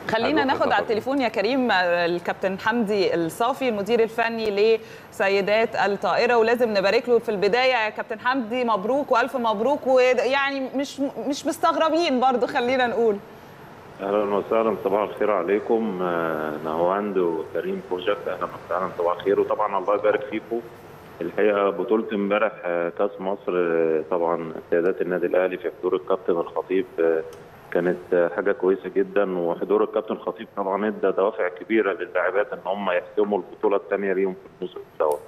خلينا هنروح ناخد على نتفرج. التليفون يا كريم الكابتن حمدي الصافي المدير الفني لسيدات الطائره ولازم نبارك له في البدايه يا كابتن حمدي مبروك والف مبروك ويعني مش مش مستغربين برضو خلينا نقول اهلا وسهلا صباح الخير عليكم آه، نهواند وكريم بروجكت اهلا وسهلا صباح الخير وطبعا الله يبارك فيكم الحقيقه بطوله امبارح آه، كاس مصر آه، طبعا سيادات النادي الاهلي في حضور الكابتن الخطيب آه، كانت آه، حاجه كويسه جدا وحضور الكابتن الخطيب طبعا ادى دوافع كبيره للاعبات ان هم يحسموا البطوله الثانيه ليهم في الموسم دوت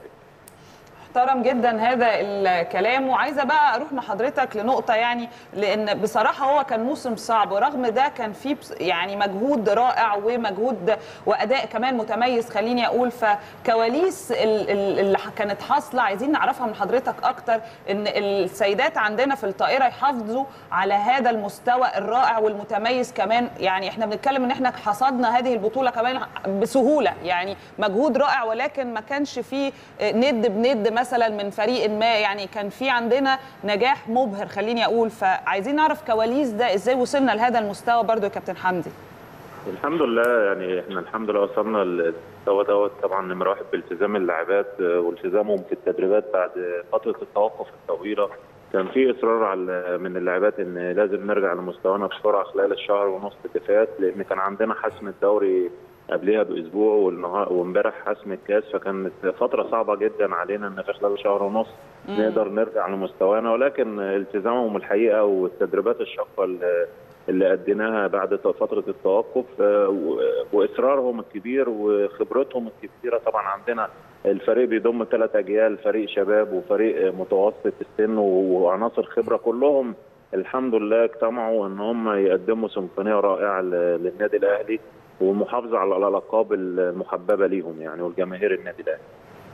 محترم جدا هذا الكلام وعايزه بقى اروح مع حضرتك لنقطه يعني لان بصراحه هو كان موسم صعب ورغم ده كان فيه بس- يعني مجهود رائع ومجهود واداء كمان متميز خليني اقول فكواليس ال- ال- اللي ح- كانت حاصله عايزين نعرفها من حضرتك اكتر ان السيدات عندنا في الطائره يحافظوا على هذا المستوى الرائع والمتميز كمان يعني احنا بنتكلم ان احنا حصدنا هذه البطوله كمان بسهوله يعني مجهود رائع ولكن ما كانش فيه ند بند مثلا من فريق ما يعني كان في عندنا نجاح مبهر خليني اقول فعايزين نعرف كواليس ده ازاي وصلنا لهذا المستوى برضو يا كابتن حمدي الحمد لله يعني احنا الحمد لله وصلنا للمستوى دوت طبعا نمره واحد بالتزام اللاعبات آه، والتزامهم في التدريبات بعد فتره التوقف الطويله كان في اصرار على من اللاعبات ان لازم نرجع لمستوانا بسرعه خلال الشهر ونص اللي فات لان كان عندنا حسم الدوري قبلها باسبوع والنهار وامبارح حسم الكاس فكانت فتره صعبه جدا علينا ان في خلال شهر ونص نقدر نرجع لمستوانا ولكن التزامهم الحقيقه والتدريبات الشاقه اللي- اللي اديناها بعد فتره التوقف آه، و- واصرارهم الكبير وخبرتهم الكبيره طبعا عندنا الفريق بيضم ثلاث اجيال فريق شباب وفريق آه، متوسط السن وعناصر خبره كلهم الحمد لله اجتمعوا ان هم يقدموا سيمفونيه رائعه ل- للنادي الاهلي ومحافظه على الالقاب المحببه ليهم يعني والجماهير النادي الاهلي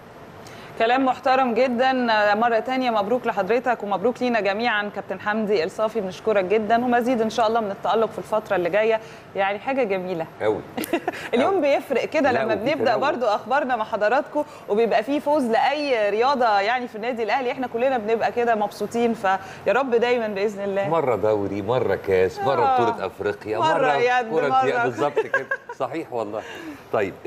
كلام محترم جدا مرة تانية مبروك لحضرتك ومبروك لينا جميعا كابتن حمدي الصافي بنشكرك جدا ومزيد ان شاء الله من التألق في الفترة اللي جاية يعني حاجة جميلة قوي اليوم بيفرق كده لا، لما وفي بنبدا تنوع. برضو اخبارنا مع حضراتكم وبيبقى فيه فوز لاي رياضه يعني في النادي الاهلي احنا كلنا بنبقى كده مبسوطين فيا رب دايما باذن الله مره دوري مره كاس مره آه. بطوله افريقيا مرة مره يد، كره مرة. بالظبط كده صحيح والله طيب